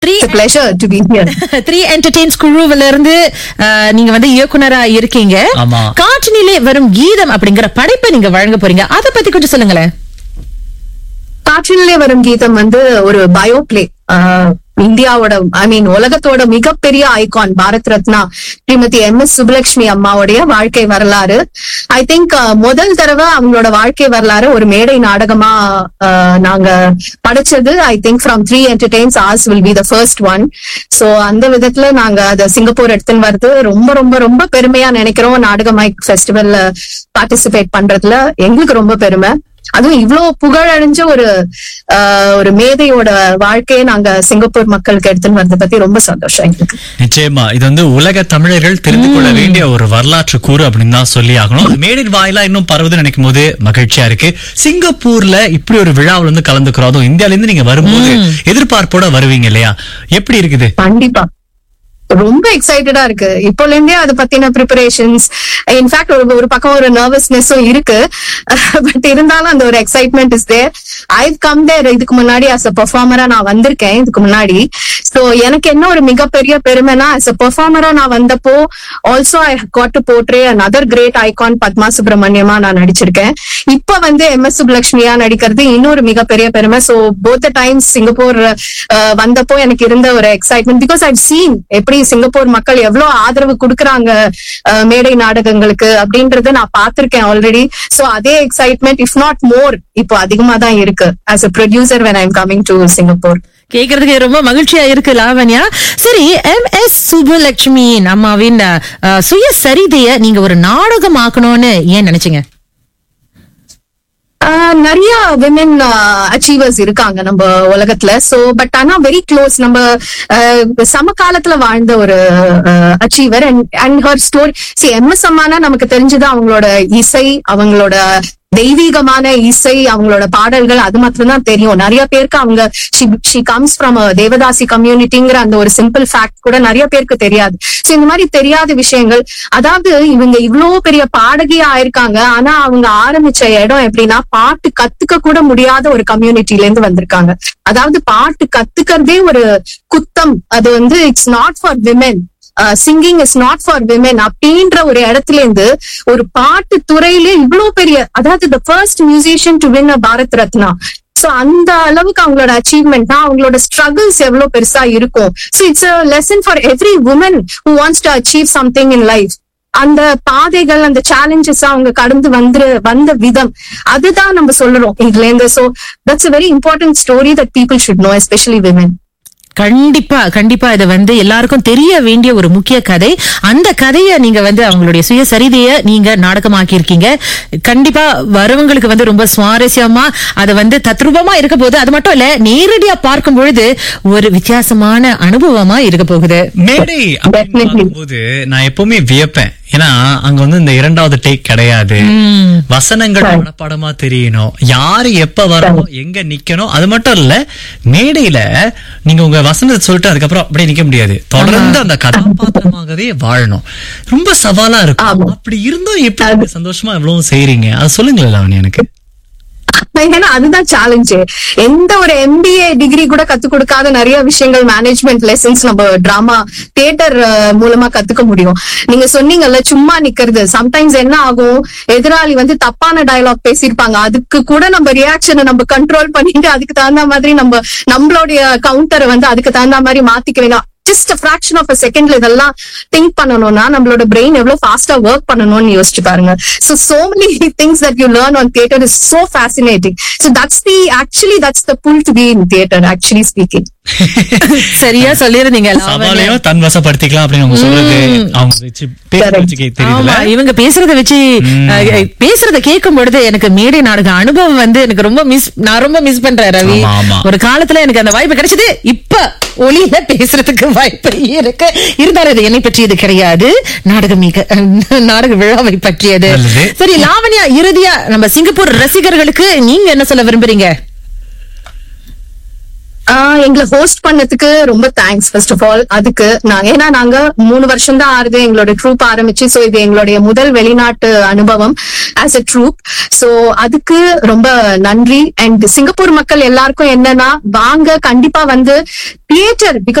Three It's a pleasure to be here. Three entertains குழுவில இருந்து ah, நீங்க வந்து இயக்குனரா இருக்கீங்க ஆமா. காற்றினிலே வரும் கீதம் அப்படிங்கிற படைப்பை நீங்க வழங்க போறீங்க அத பத்தி கொஞ்சம் சொல்லுங்களேன் காற்றினிலே வரும் கீதம் வந்து ஒரு பயோப்ளே இந்தியாவோட ஐ மீன் உலகத்தோட மிகப்பெரிய icon Bharat Ratna Shrimati M S Subbulakshmi அம்மாவுடைய வாழ்க்கை வரலாறு ஐ திங்க் முதல் தடவை அவங்களோட வாழ்க்கை வரலாறு ஒரு மேடை நாடகமா uh, நாங்க படைச்சது I think from three entertains ours will be the first one so அந்த விதத்துல நாங்க அதை சிங்கப்பூர் எடுத்துன்னு வருது ரொம்ப ரொம்ப ரொம்ப பெருமையா நினைக்கிறோம் நாடக மைக் ஃபெஸ்டிவல்ல பார்ட்டிசிபேட் பண்றதுல எங்களுக்கு ரொம்ப பெருமை அதுவும் இவ்வளவு புகழடைஞ்ச ஒரு ஆஹ், ஒரு மேதையோட வாழ்க்கையை நாங்க சிங்கப்பூர் மக்களுக்கு எடுத்துன்னு வரதை பத்தி ரொம்ப சந்தோஷம் எங்களுக்கு நிச்சயமா இது வந்து உலக தமிழர்கள் தெரிந்து கொள்ள வேண்டிய ஒரு வரலாற்று கூறு அப்படின்னு தான் சொல்லி ஆகணும் அது மேடின் வாயிலா இன்னும் பரவுதுன்னு நினைக்கும் போது மகிழ்ச்சியா இருக்கு சிங்கப்பூர்ல இப்படி ஒரு விழாவில் வந்து கலந்துக்கிறோம் அதுவும் இந்தியால இருந்து நீங்க வரும்போது எதிர்பார்ப்போட வருவீங்க இல்லையா எப்படி இருக்குது கண்டிப்பா ரொம்ப எக்ஸைட்டடா இருக்கு இப்போல இருந்தே அதை பத்தின ப்ரிப்பரேஷன்ஸ் இன்ஃபேக்ட் ஒரு ஒரு பக்கம் ஒரு நர்வஸ்னஸும் இருக்கு பட் இருந்தாலும் அந்த ஒரு excitement is there I come there இதுக்கு முன்னாடி அஸ் அ பெர்ஃபார்மரா நான் வந்திருக்கேன் இதுக்கு முன்னாடி சோ எனக்கு என்ன ஒரு மிகப்பெரிய பெருமைனா அஸ் அ பெர்ஃபார்மரா நான் வந்தப்போ also I got to portray another great icon Padma சுப்பிரமணியமா நான் நடிச்சிருக்கேன் இப்ப வந்து எம் எஸ் சுப்லட்சுமியா நடிக்கிறது இன்னொரு மிகப்பெரிய பெருமை so both times Singapore ah, வந்தப்போ எனக்கு இருந்த ஒரு எக்ஸைட்மெண்ட் பிகாஸ் ஐவ் சீன் எப்படி சிங்கப்பூர் மக்கள் எவ்வளவு ஆதரவு கொடுக்கறாங்க அஹ், மேடை நாடகங்களுக்கு அப்படின்றத நான் பார்த்திருக்கேன் ஆல்ரெடி சோ அதே எக்ஸைட்மெண்ட் இஃப் நாட் மோர் இப்போ அதிகமா தான் இருக்கு as a producer when I'm coming to Singapore கேக்குறதுக்கு ரொம்ப மகிழ்ச்சியா இருக்கு லாவண்யா சரி எம் எஸ் சுப்புலட்சுமியின் அம்மாவின் அஹ், சுய சரிதைய நீங்க ஒரு நாடகமாக்கணும்னு ஏன் நினைச்சீங்க ஆஹ் நிறைய விமென் அச்சீவர்ஸ் இருக்காங்க நம்ம உலகத்துல சோ பட் ஆனா வெரி க்ளோஸ் நம்ம ஆஹ் சமகாலத்துல வாழ்ந்த ஒரு achiever and and her story see MS அம்மானா நமக்கு தெரிஞ்சது அவங்களோட இசை அவங்களோட தெய்வீகமான இசை அவங்களோட பாடல்கள் அது மாத்திரம் தான் தெரியும் நிறைய பேருக்கு அவங்க ஷி கம்ஸ் ஃப்ரம் தேவதாசி கம்யூனிட்டிங்கிற அந்த ஒரு சிம்பிள் ஃபேக்ட் கூட நிறைய பேருக்கு தெரியாது சோ இந்த மாதிரி தெரியாத விஷயங்கள் அதாவது இவங்க இவ்வளவு பெரிய பாடகியா ஆயிருக்காங்க ஆனா அவங்க ஆரம்பிச்ச இடம் எப்படின்னா பாட்டு கத்துக்க கூட முடியாத ஒரு கம்யூனிட்டில இருந்து வந்திருக்காங்க அதாவது பாட்டு கத்துக்கிறதே ஒரு குத்தம் அது வந்து it's not for women singing is not for women அப்படின்ற ஒரு இடத்துல இருந்து ஒரு பாட்டு துறையிலே இவ்வளவு பெரிய அதாவது the first musician to win a Bharat Ratna so அந்த அளவுக்கு அவங்களோட அச்சீவ்மெண்ட் அவங்களோட ஸ்ட்ரகிள்ஸ் எவ்வளவு பெருசா இருக்கும் so it's a lesson for every woman who wants to achieve something in life அந்த பாதைகள் அந்த சேலஞ்சஸ் அவங்க கடந்து வந்து வந்த விதம் அதுதான் நம்ம சொல்றோம் இதுல இருந்து so that's a very important story that people should know especially women கண்டிப்பா கண்டிப்பா இது வந்து எல்லாருக்கும் தெரிய வேண்டிய ஒரு முக்கிய கதை அந்த கதையை நீங்க வந்து அவங்களுடைய சுயசரிதைய நீங்க நாடகமாக்கி இருக்கீங்க கண்டிப்பா வரவங்களுக்கு வந்து ரொம்ப சுவாரஸ்யமா அது வந்து தத்ரூபமா இருக்க போகுது அது மட்டும் இல்ல நேரடியா பார்க்கும் பொழுது ஒரு வித்தியாசமான அனுபவமா இருக்க போகுது மேடை அப்படின்னு Definitely. பார்க்கும்போது நான் எப்பவுமே வியப்பேன் ஏன்னா அங்க வந்து இந்த இரண்டாவது டேக் கிடையாது வசனங்கள் மனப்பாடமா தெரியணும் யாரு எப்ப வரணும் எங்க நிக்கணும் அது மட்டும் இல்ல மேடையில நீங்க உங்க வசனத்தை சொல்லிட்டு அதுக்கப்புறம் அப்படியே நிக்க முடியாது தொடர்ந்து அந்த கதாபாத்திரமாகவே வாழணும் ரொம்ப சவாலா இருக்கும் ஆமா. அப்படி இருந்தும் எப்படி நீங்க சந்தோஷமா எவ்வளவு செய்றீங்க அது சொல்லுங்களேன் லாவணி எனக்கு ஏன்னா அதுதான் சேலஞ்சு எந்த ஒரு எம்பிஏ டிகிரி கூட கத்து கொடுக்காத நிறைய விஷயங்கள் மேனேஜ்மெண்ட் லெசன்ஸ் நம்ம டிராமா தியேட்டர் மூலமா கத்துக்க முடியும் நீங்க சொன்னீங்கல்ல சும்மா நிக்கிறது சம்டைம்ஸ் என்ன ஆகும் எதிராளி வந்து தப்பான டயலாக் பேசியிருப்பாங்க அதுக்கு கூட நம்ம ரியாக்ஷனை நம்ம கண்ட்ரோல் பண்ணிட்டு அதுக்கு தகுந்த மாதிரி நம்ம நம்மளுடைய கவுண்டரை வந்து அதுக்கு தகுந்த மாதிரி மாத்திக்க வேணும் ஜஸ்ட் ஃபிராக்ஷன் ஆஃப் அ செகண்ட்ல இதெல்லாம் திங்க் பண்ணணும்னா நம்மளோட பிரெயின் எவ்வளவு ஃபாஸ்டா ஒர்க் பண்ணணும்னு யோசிச்சு பாருங்க so so many things that you learn on theatre is so fascinating so that's the actually that's the pull to be in theatre actually speaking சரியா சொல்லிருந்தீங்க லாவண்யா. சவாலையும் தன் வசப்படுத்திக்கலாம் அப்படின்னு அவங்க சொல்றது அவங்க வச்சு பேச Correct. வச்சு தெரியல ஆமா இவங்க பேசுறத வச்சு அஹ், பேசுறத கேட்கும் பொழுது எனக்கு மேடை நாடக அனுபவம் வந்து எனக்கு ரொம்ப மிஸ் நான் ரொம்ப மிஸ் பண்றேன் ரவி ஆமா, ஆமா. ஒரு காலத்துல எனக்கு அந்த வாய்ப்பு கிடைச்சது இப்ப ஒளியில பேசுறதுக்கு வாய்ப்பு இருக்கு இருந்தாலும் இது என்னை பற்றியது கிடையாது நாடக மிக நாடக விழாவை பற்றியது நல்லது. சரி லாவண்யா இறுதியா நம்ம சிங்கப்பூர் ரசிகர்களுக்கு நீங்க என்ன சொல்ல விரும்புறீங்க ஆஹ் எங்களை ஹோஸ்ட் பண்ணதுக்கு ரொம்ப தேங்க்ஸ் ஃபர்ஸ்ட் ஆஃப் ஆல் அதுக்கு நான் ஏன்னா நாங்க மூணு வருஷம் தான் ஆறுது எங்களோட ட்ரூப் ஆரம்பிச்சு சோ இது எங்களுடைய முதல் வெளிநாட்டு அனுபவம் ஆஸ் அ ட்ரூப் சோ அதுக்கு ரொம்ப நன்றி அண்ட் சிங்கப்பூர் மக்கள் எல்லாருக்கும் என்னன்னா வாங்க கண்டிப்பா வந்து தியேட்டர் பிகாஸ்